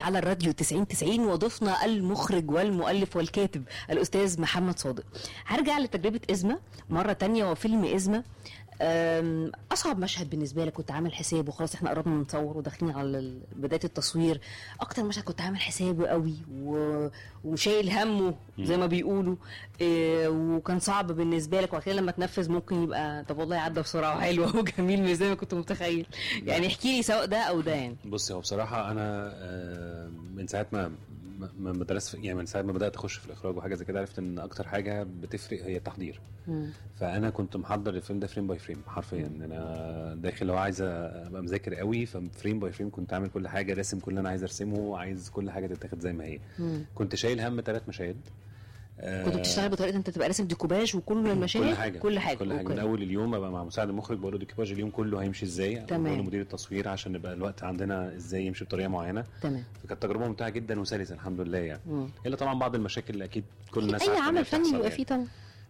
على الراديو 90 90 وضيفنا المخرج والمؤلف والكاتب الاستاذ محمد صادق هرجع لتجربه ازمه مره تانية وفيلم ازمه أم، اصعب مشهد بالنسبه لك كنت عامل حسابه خلاص احنا قربنا نصور وداخلين على ال- بدايه التصوير اكتر مشهد كنت عامل حسابه قوي و... وشايل همه زي ما بيقولوا إيه وكان صعب بالنسبه لك وبعد كده لما تنفذ ممكن يبقى طب والله عدى بسرعه وحلو وجميل مش زي ما كنت متخيل يعني احكي لي سواء ده او ده يعني بص هو بصراحه انا آه، من ساعه ما ما- ما ما درست يعني من ساعه ما بدات اخش في الاخراج وحاجه زي كده عرفت ان اكتر حاجه بتفرق هي التحضير فانا كنت محضر الفيلم ده فريم باي فريم حرفيا انا داخل لو عايز ابقى مذاكر قوي ففريم باي فريم كنت عامل كل حاجه راسم كل اللي انا عايز ارسمه وعايز كل حاجه تتاخد زي ما هي كنت شايل هم ثلاث مشاهد آه، كنت بتشتغل بطريقه انت تبقى راسم ديكوباج وكل المشاهد كل حاجه كل حاجه كل حاجه أوكي. من اول اليوم ابقى مع مساعد المخرج بقول له ديكوباج اليوم كله هيمشي ازاي تمام. بقول له مدير التصوير عشان نبقى الوقت عندنا ازاي يمشي بطريقه معينه تمام فكانت تجربه ممتعه جدا وسلسه الحمد لله يعني مم. الا طبعا بعض المشاكل اللي اكيد كل الناس اي عارفة إنها عمل فني بتحصل بيبقى يعني. فيه طبعا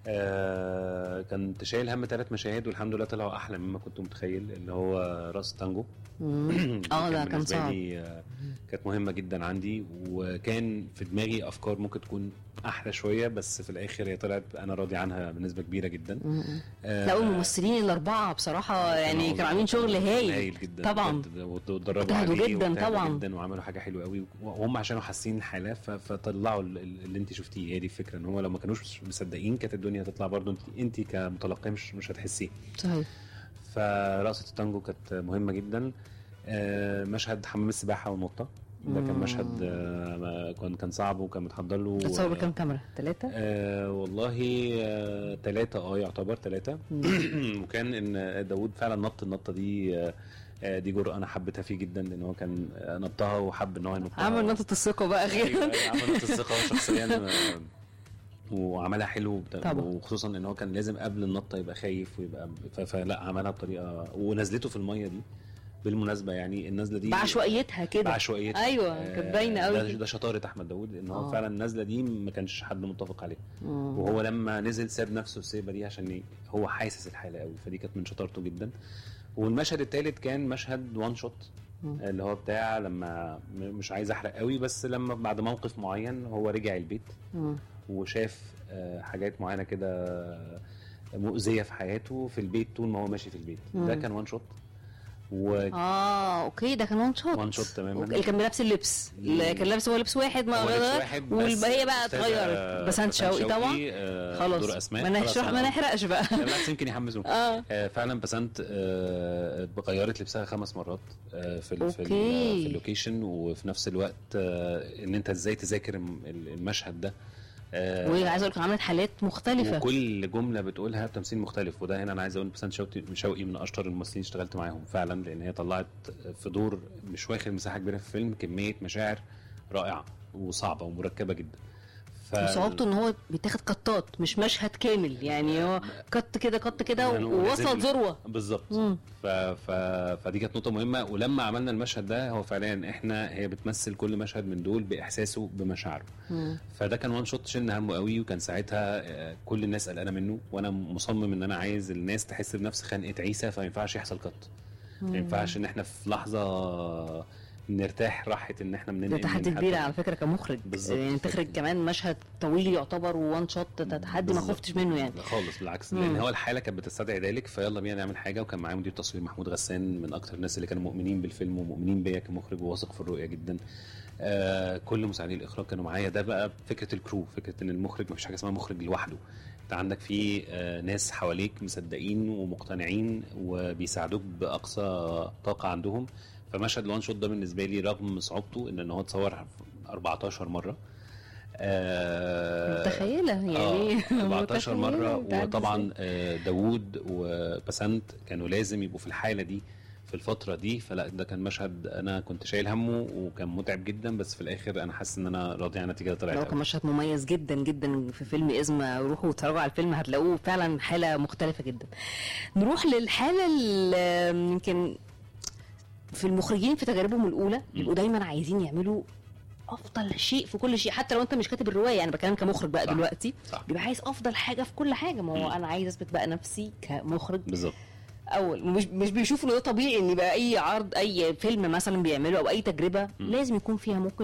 آه كنت شايل هم ثلاث مشاهد والحمد لله طلعوا احلى مما كنت متخيل اللي هو راس تانجو مم. اه ده كان بالنسبة صعب لي آه، كانت مهمه جدا عندي وكان في دماغي افكار ممكن تكون احلى شويه بس في الاخر هي طلعت انا راضي عنها بنسبه كبيره جدا مم. آه، لا والممثلين الاربعه بصراحه يعني كانوا عاملين شغل هايل هايل جدا طبعا بجد، واتدربوا اجتهدوا عليه جدا واجتهدوا طبعا. جدا وعملوا حاجه حلوه قوي وهم عشان حاسين الحاله ف- فطلعوا ال- ال- اللي انت شفتيه هي دي الفكره ان هم لو ما كانوش مصدقين كانت الدنيا هتطلع برضه انت انت كمتلقيه مش مش هتحسيه صحيح فرقصه التانجو كانت مهمه جدا آه، مشهد حمام السباحه والنقطه ده كان مم. مشهد آه، ما- كان كان صعب وكان متحضر له تتصور بكام كاميرا ثلاثه آه والله ثلاثة اه يعتبر ثلاثة وكان ان داوود فعلا نط النطة دي آه آه، دي جرأة انا حبيتها فيه جدا لان هو كان آه، نطها وحب ان هو ينطها عمل نقطه الثقه بقى أيوة، اخيرا أيوة، عمل نقطة الثقة هو شخصيا آه، وعملها حلو وبت- طبعا. وخصوصا ان هو كان لازم قبل النطة يبقى خايف ويبقى ف- فلا عملها بطريقة ونزلته في المية دي بالمناسبة يعني النزلة دي بعشوائيتها كده بعشوائيتها ايوه كانت باينه ده, قوي ده شطارة احمد داوود ان هو آه. فعلا النزلة دي ما كانش حد متفق عليها وهو لما نزل ساب نفسه السيبه دي عشان ي- هو حاسس الحاله قوي فدي كانت من شطارته جدا والمشهد الثالث كان مشهد وان شوت مم. اللي هو بتاع لما م- مش عايز احرق قوي بس لما بعد موقف معين هو رجع البيت مم. وشاف آه، حاجات معينه كده مؤذيه في حياته في البيت طول ما هو ماشي في البيت مم. ده كان وان شوت وان اه اوكي ده كان وان شوت وان شوت تماما اللي كان بلبس اللبس اللي كان لابس هو لبس واحد ما هو لبس واحد بس والباقيه بقى أستاذة اتغيرت بسنت شوقي طبعا آه، خلاص دور اسماء ما خلاص نحرق أنا- ما نحرقش بقى بالعكس يمكن يحمسوا اه آه، فعلا بسنت آه، غيرت لبسها خمس مرات آه، في ال- في ال- أوكي. في اللوكيشن وفي نفس الوقت آه، ان انت ازاي تذاكر الم- المشهد ده آه، وعايزه اقول لك عملت حالات مختلفه وكل جمله بتقولها بتمثيل مختلف وده هنا انا عايز اقول بسنت شوقي شوقي من اشطر الممثلين اللي اشتغلت معاهم فعلا لان هي طلعت في دور مش واخد مساحه كبيره في الفيلم كميه مشاعر رائعه وصعبه ومركبه جدا ف... وصعوبته ان هو بيتاخد قطات مش مشهد كامل يعني هو قط كده قط كده يعني هو ووصل لازم- ذروه بالظبط مم. ف... ف... فدي كانت نقطه مهمه ولما عملنا المشهد ده هو فعليا احنا هي بتمثل كل مشهد من دول باحساسه بمشاعره مم. فده كان وان شوت شلنا همه قوي وكان ساعتها آه، كل الناس قلقانه منه وانا مصمم ان انا عايز الناس تحس بنفس خنقه عيسى فما ينفعش يحصل قط ما ينفعش ان احنا في لحظه نرتاح راحه ان احنا بننقل ده من تحدي حد كبير على فكره كمخرج بالظبط. يعني تخرج كمان مشهد طويل يعتبر وان شوت ده تحدي ما بالظبط. خفتش منه يعني لا خالص بالعكس مم. لان هو الحاله كانت بتستدعي ذلك فيلا بينا نعمل حاجه وكان معايا مدير تصوير محمود غسان من اكتر الناس اللي كانوا مؤمنين بالفيلم ومؤمنين بيا كمخرج وواثق في الرؤيه جدا آه كل مساعدين الاخراج كانوا معايا ده بقى فكره الكرو فكره ان المخرج مفيش حاجه اسمها مخرج لوحده انت عندك في آه ناس حواليك مصدقين ومقتنعين وبيساعدوك باقصى طاقه عندهم فمشهد الوان شوت ده بالنسبه لي رغم صعوبته ان هو اتصور 14 مره آه متخيله يعني آه 14 متخيلة مره بتعدي وطبعا آه، داوود وبسنت كانوا لازم يبقوا في الحاله دي في الفتره دي فلا ده كان مشهد انا كنت شايل همه وكان متعب جدا بس في الاخر انا حاسس ان انا راضي عن النتيجه اللي طلعت هو كان أوي. مشهد مميز جدا جدا في فيلم إزمة روحوا اتفرجوا على الفيلم هتلاقوه فعلا حالة مختلفة جدا نروح للحالة اللي يمكن في المخرجين في تجاربهم الأولى بيبقوا دايما عايزين يعملوا افضل شيء في كل شيء حتى لو انت مش كاتب الروايه انا بتكلم كمخرج بقى صح. دلوقتي صح. بيبقى عايز افضل حاجه في كل حاجه ما هو مم. انا عايز اثبت بقى نفسي كمخرج بالظبط اول مش مش بيشوفوا ان ده طبيعي ان يبقى اي عرض اي فيلم مثلا بيعمله او اي تجربه لازم يكون فيها ممكن